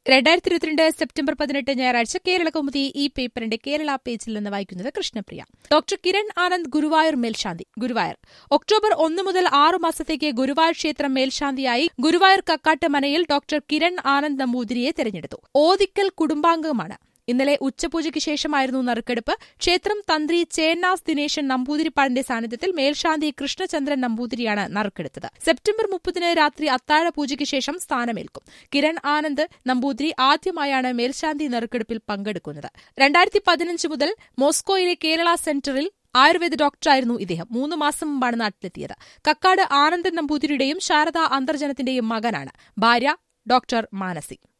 രണ്ടായിരത്തി ഇരുപത്തിരണ്ട് സെപ്റ്റംബർ പതിനെട്ട് ഞായറാഴ്ച കേരള കൗമുദി ഈ പേപ്പറിന്റെ കേരള പേജിൽ നിന്ന് വായിക്കുന്നത് കൃഷ്ണപ്രിയ ഡോക്ടർ കിരൺ ആനന്ദ് ഗുരുവായൂർ മേൽശാന്തി ഗുരുവായൂർ ഒക്ടോബർ ഒന്ന് മുതൽ ആറു മാസത്തേക്ക് ഗുരുവായൂർ ക്ഷേത്രം മേൽശാന്തിയായി ഗുരുവായൂർ കക്കാട്ട് മനയിൽ ഡോക്ടർ കിരൺ ആനന്ദ് നമ്പൂതിരിയെ തെരഞ്ഞെടുത്തു ഓദിക്കൽ കുടുംബാംഗമാണ് ഇന്നലെ ഉച്ചപൂജയ്ക്ക് ശേഷമായിരുന്നു നറുക്കെടുപ്പ് ക്ഷേത്രം തന്ത്രി ചേന്നാസ് ദിനേശൻ നമ്പൂതിരിപ്പാടിന്റെ സാന്നിധ്യത്തിൽ മേൽശാന്തി കൃഷ്ണചന്ദ്രൻ നമ്പൂതിരിയാണ് നറുക്കെടുത്തത് സെപ്റ്റംബർ മുപ്പതിന് രാത്രി അത്താഴ പൂജയ്ക്ക് ശേഷം സ്ഥാനമേൽക്കും കിരൺ ആനന്ദ് നമ്പൂതിരി ആദ്യമായാണ് മേൽശാന്തി നറുക്കെടുപ്പിൽ പങ്കെടുക്കുന്നത് രണ്ടായിരത്തി പതിനഞ്ച് മുതൽ മോസ്കോയിലെ കേരള സെന്ററിൽ ആയുർവേദ ഡോക്ടറായിരുന്നു ഇദ്ദേഹം മൂന്ന് മാസം മുമ്പാണ് നാട്ടിലെത്തിയത് കക്കാട് ആനന്ദൻ നമ്പൂതിരിയുടെയും ശാരദ അന്തർജനത്തിന്റെയും മകനാണ് ഭാര്യ ഡോക്ടർ മാനസി